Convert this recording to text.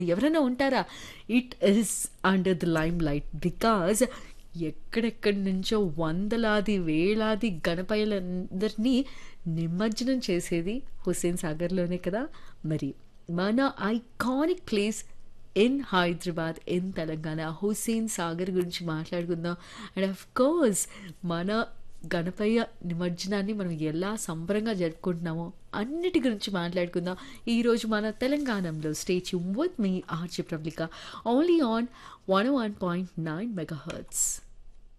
ఎవరైనా ఉంటారా it is under the lime light because ఎక్కడెక్కడి నుంచో వందలాది వేలాది గణపయ్యలందరినీ నిమజ్జనం చేసేది హుస్సేన్ సాగర్లోనే కదా మరి మన iconic place in Hyderabad in Telangana Hussain Sagar గురించి మాట్లాడుకుందాం అండ్ ఆఫ్ కోర్స్ మన గణపయ్య నిమజ్జనాన్ని మనం ఎలా సంబరంగా జరుపుకుంటున్నామో అన్నిటి గురించి మాట్లాడుకుందాం ఈరోజు మన తెలంగాణలో స్టేచ్యూ విత్ మీ ఆర్చి ప్రబ్లిక only on one one point nine mega hurts